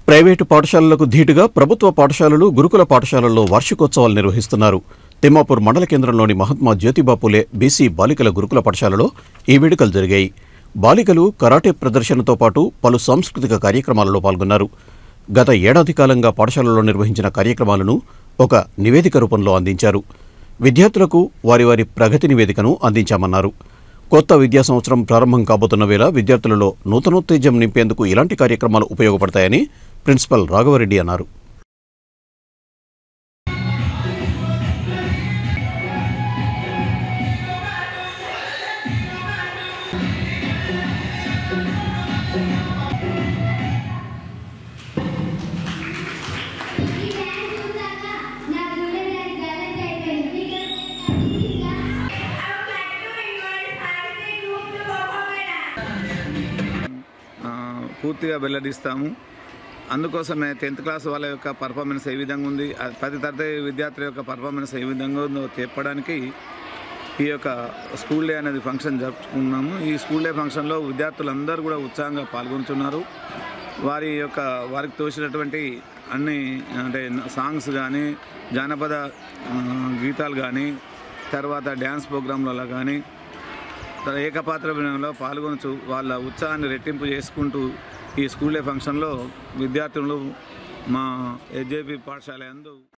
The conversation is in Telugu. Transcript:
ప్రైవేటు పాఠశాలలకు ధీటుగా ప్రభుత్వ పాఠశాలలు గురుకుల పాఠశాలల్లో వార్షికోత్సవాలు నిర్వహిస్తున్నారు తిమ్మాపూర్ మండల కేంద్రంలోని మహాత్మా జ్యోతిబా పూలే బీసీ బాలికల గురుకుల పాఠశాలలో ఈ వేడుకలు జరిగాయి బాలికలు కరాటే ప్రదర్శనతో పాటు పలు సాంస్కృతిక కార్యక్రమాలలో పాల్గొన్నారు గత ఏడాది కాలంగా పాఠశాలలో నిర్వహించిన కార్యక్రమాలను ఒక నివేదిక రూపంలో అందించారు విద్యార్థులకు వారి వారి ప్రగతి నివేదికను అందించామన్నారు కొత్త విద్యా సంవత్సరం ప్రారంభం కాబోతున్న వేళ విద్యార్థులలో నూతనోత్తేజం నింపేందుకు ఇలాంటి కార్యక్రమాలు ఉపయోగపడతాయని ప్రిన్సిపల్ రాఘవరెడ్డి అన్నారు ఆ, పూర్తిగా వెల్లడిస్తాము అందుకోసమే టెన్త్ క్లాస్ వాళ్ళ యొక్క పర్ఫార్మెన్స్ ఏ విధంగా ఉంది ఆ పది తరగతి విద్యార్థుల యొక్క పర్ఫార్మెన్స్ ఏ విధంగా ఉందో చెప్పడానికి ఈ యొక్క స్కూల్ డే అనేది ఫంక్షన్ జరుపుకున్నాము ఈ స్కూల్ డే ఫంక్షన్లో విద్యార్థులందరూ కూడా ఉత్సాహంగా పాల్గొంటున్నారు వారి యొక్క వారికి తోచినటువంటి అన్ని అంటే సాంగ్స్ కానీ జానపద ఆ, గీతాలు కానీ తర్వాత డ్యాన్స్ ప్రోగ్రాంలలో కానీ తన ఏకపాత్ర వినయంలో పాల్గొనచ్చు వాళ్ళ ఉత్సాహాన్ని రెట్టింపు చేసుకుంటూ ఈ స్కూల్ డే ఫంక్షన్లో విద్యార్థులు మా ఎస్జేపీ పాఠశాల యందు